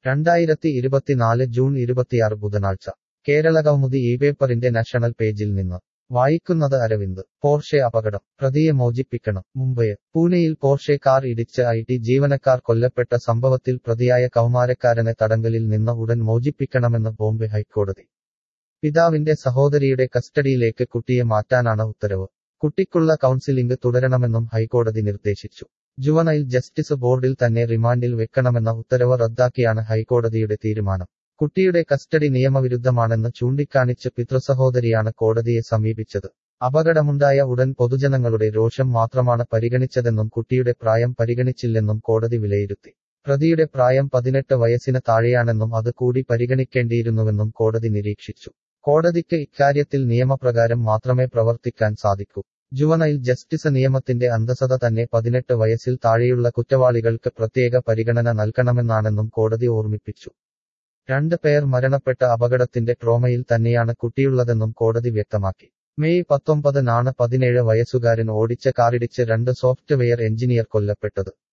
രണ്ടായിരത്തി ഇരുപത്തിനാല് ജൂൺ ഇരുപത്തിയാറ് ബുധനാഴ്ച കേരളകൗമുദി ഈ പേപ്പറിന്റെ നാഷണൽ പേജിൽ നിന്ന് വായിക്കുന്നത് അരവിന്ദ് പോർഷെ അപകടം പ്രതിയെ മോചിപ്പിക്കണം മുംബൈ പൂനെയിൽ പോർഷെ കാർ ഇടിച്ച് ഐ ടി ജീവനക്കാർ കൊല്ലപ്പെട്ട സംഭവത്തിൽ പ്രതിയായ കൗമാരക്കാരനെ തടങ്കലിൽ നിന്ന് ഉടൻ മോചിപ്പിക്കണമെന്ന് ബോംബെ ഹൈക്കോടതി പിതാവിന്റെ സഹോദരിയുടെ കസ്റ്റഡിയിലേക്ക് കുട്ടിയെ മാറ്റാനാണ് ഉത്തരവ് കുട്ടിക്കുള്ള കൗൺസിലിംഗ് തുടരണമെന്നും ഹൈക്കോടതി നിർദ്ദേശിച്ചു ജുവനൈൽ ജസ്റ്റിസ് ബോർഡിൽ തന്നെ റിമാൻഡിൽ വെക്കണമെന്ന ഉത്തരവ് റദ്ദാക്കിയാണ് ഹൈക്കോടതിയുടെ തീരുമാനം കുട്ടിയുടെ കസ്റ്റഡി നിയമവിരുദ്ധമാണെന്ന് ചൂണ്ടിക്കാണിച്ച് പിതൃസഹോദരിയാണ് കോടതിയെ സമീപിച്ചത് അപകടമുണ്ടായ ഉടൻ പൊതുജനങ്ങളുടെ രോഷം മാത്രമാണ് പരിഗണിച്ചതെന്നും കുട്ടിയുടെ പ്രായം പരിഗണിച്ചില്ലെന്നും കോടതി വിലയിരുത്തി പ്രതിയുടെ പ്രായം പതിനെട്ട് വയസ്സിന് താഴെയാണെന്നും അത് കൂടി പരിഗണിക്കേണ്ടിയിരുന്നുവെന്നും കോടതി നിരീക്ഷിച്ചു കോടതിക്ക് ഇക്കാര്യത്തിൽ നിയമപ്രകാരം മാത്രമേ പ്രവർത്തിക്കാൻ സാധിക്കൂ ജുവനൈൽ ജസ്റ്റിസ് നിയമത്തിന്റെ അന്തസത തന്നെ പതിനെട്ട് വയസ്സിൽ താഴെയുള്ള കുറ്റവാളികൾക്ക് പ്രത്യേക പരിഗണന നൽകണമെന്നാണെന്നും കോടതി ഓർമ്മിപ്പിച്ചു രണ്ട് പേർ മരണപ്പെട്ട അപകടത്തിന്റെ ട്രോമയിൽ തന്നെയാണ് കുട്ടിയുള്ളതെന്നും കോടതി വ്യക്തമാക്കി മെയ് പത്തൊമ്പതിനാണ് പതിനേഴ് വയസ്സുകാരൻ ഓടിച്ച കാറിടിച്ച് രണ്ട് സോഫ്റ്റ്വെയർ എഞ്ചിനീയർ കൊല്ലപ്പെട്ടത്